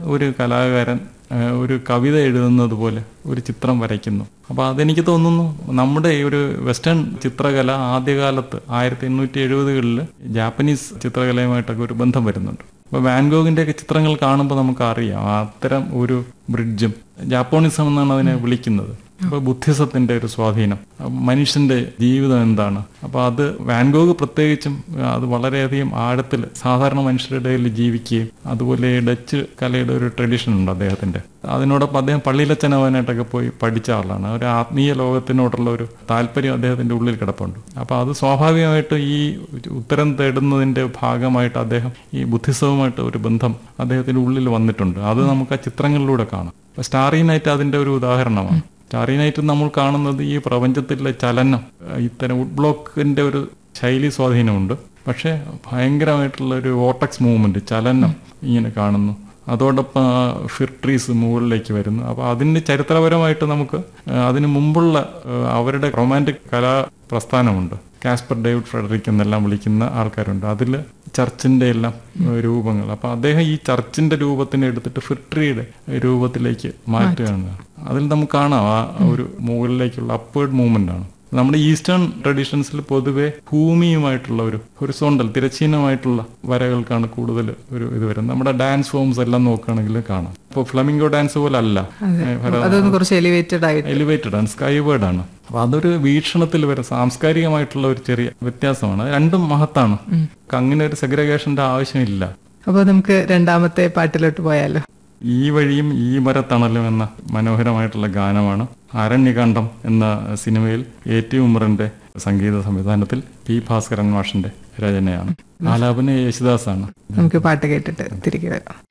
ഒരു കലാകാരൻ ആ, ഒരു കവിത എഴുതുന്നത് പോലെ ഒരു ചിത്രം വരയ്ക്കുന്നു അപ്പോൾ അതെനിക്ക് തോന്നുന്നു നമ്മുടെ ഈ ഒരു വെസ്റ്റേൺ ചിത്രകല ആദ്യകാലത്ത് ആയിരത്തി എണ്ണൂറ്റി എഴുപതുകളിൽ ജാപ്പനീസ് ചിത്രകലയുമായിട്ടൊക്കെ ഒരു ബന്ധം വരുന്നുണ്ട് അപ്പോൾ വാൻഗോഗിന്റെ ഒക്കെ ചിത്രങ്ങൾ കാണുമ്പോൾ നമുക്ക് അറിയാം അത്തരം ഒരു ബ്രിഡ്ജും ജാപ്പോണിസം എന്നാണ് അതിനെ വിളിക്കുന്നത് അപ്പോൾ ബുദ്ധിസത്തിന്റെ ഒരു സ്വാധീനം അപ്പൊ മനുഷ്യന്റെ ജീവിതം എന്താണ് അപ്പോൾ അത് വാൻഗോഗ് പ്രത്യേകിച്ചും അത് വളരെയധികം ആഴത്തിൽ സാധാരണ മനുഷ്യരുടെ ഇടയിൽ ജീവിക്കുകയും അതുപോലെ ഈ ഡച്ച് കലയുടെ ഒരു ട്രഡീഷൻ ഉണ്ട് അദ്ദേഹത്തിന്റെ അതിനോടൊപ്പം അദ്ദേഹം പള്ളിയിലച്ചനവനായിട്ടൊക്കെ പോയി പഠിച്ച ആളാണ് ഒരു ആത്മീയ ലോകത്തിനോടുള്ള ഒരു താല്പര്യം അദ്ദേഹത്തിന്റെ ഉള്ളിൽ കിടപ്പുണ്ട് അപ്പോൾ അത് സ്വാഭാവികമായിട്ട് ഈ ഉത്തരം തേടുന്നതിന്റെ ഭാഗമായിട്ട് അദ്ദേഹം ഈ ബുദ്ധിസവുമായിട്ട് ഒരു ബന്ധം അദ്ദേഹത്തിന്റെ ഉള്ളിൽ വന്നിട്ടുണ്ട് അത് നമുക്ക് ആ ചിത്രങ്ങളിലൂടെ കാണാം അപ്പൊ സ്റ്റാറി നൈറ്റ് അതിന്റെ ഒരു ഉദാഹരണമാണ് സ്റ്റാറി നൈറ്റ് നമ്മൾ കാണുന്നത് ഈ പ്രപഞ്ചത്തിലെ ചലനം ഇത്തരം വുഡ് ബ്ലോക്കിന്റെ ഒരു ശൈലി സ്വാധീനമുണ്ട് പക്ഷേ ഭയങ്കരമായിട്ടുള്ള ഒരു വോട്ടക്സ് മൂവ്മെന്റ് ചലനം ഇങ്ങനെ കാണുന്നു അതോടൊപ്പം ഫിർട്രീസ് മുകളിലേക്ക് വരുന്നു അപ്പോൾ അതിന് ചരിത്രപരമായിട്ട് നമുക്ക് ആ, അതിന് മുമ്പുള്ള ആ, അവരുടെ റൊമാൻറ്റിക് കലാ പ്രസ്ഥാനമുണ്ട് കാസ്പർ ഡേവിഡ് ഫ്രെഡറിക് എന്നെല്ലാം വിളിക്കുന്ന ആൾക്കാരുണ്ട് അതിൽ ചർച്ചിന്റെ എല്ലാം ആ, രൂപങ്ങൾ അപ്പോൾ അദ്ദേഹം ഈ ചർച്ചിന്റെ രൂപത്തിനെ എടുത്തിട്ട് ഫിർട്രിയുടെ രൂപത്തിലേക്ക് മാറ്റുകയാണ് അതിൽ നമുക്ക് കാണാം ആ ഒരു മുകളിലേക്കുള്ള അപ്വേർഡ് മൂവ്മെന്റ് ആണ് നമ്മുടെ ഈസ്റ്റേൺ ട്രഡീഷൻസിൽ പൊതുവെ ഭൂമിയുമായിട്ടുള്ള ഒരു ഹൊറിസോണ്ടൽ തിരച്ചീനമായിട്ടുള്ള വരകൾക്കാണ് കൂടുതൽ ഒരു ഇത് വരുന്നത് നമ്മുടെ ഡാൻസ് ഫോംസ് എല്ലാം നോക്കുകയാണെങ്കിൽ കാണാം ഇപ്പോൾ ഫ്ലമിംഗോ ഡാൻസ് പോലെ അല്ല അതൊന്ന് കുറച്ച് എലിവേറ്റഡ് ആയിട്ട് എലിവേറ്റഡ് ആണ് സ്കൈവേർഡ് ആണ് അപ്പൊ അതൊരു വീക്ഷണത്തിൽ വരെ സാംസ്കാരികമായിട്ടുള്ള ഒരു ചെറിയ വ്യത്യാസമാണ് അത് രണ്ടും മഹത്താണ് അങ്ങനെ ഒരു സെഗ്രിഗേഷന്റെ ആവശ്യമില്ല അപ്പോൾ നമുക്ക് രണ്ടാമത്തെ പാട്ടിലോട്ട് പോയാലോ ഈ വഴിയും ഈ മരത്തണലും എന്ന മനോഹരമായിട്ടുള്ള ഗാനമാണ് അരണ്യകാന്ഡം എന്ന സിനിമയിൽ എ ടി ഉമറിന്റെ സംഗീത സംവിധാനത്തിൽ പി ഭാസ്കരൻ മാഷിന്റെ രചനയാണ് ആലാപന യേശുദാസാണ് നമുക്ക് പാട്ട് കേട്ടിട്ട് തിരികെ വരാം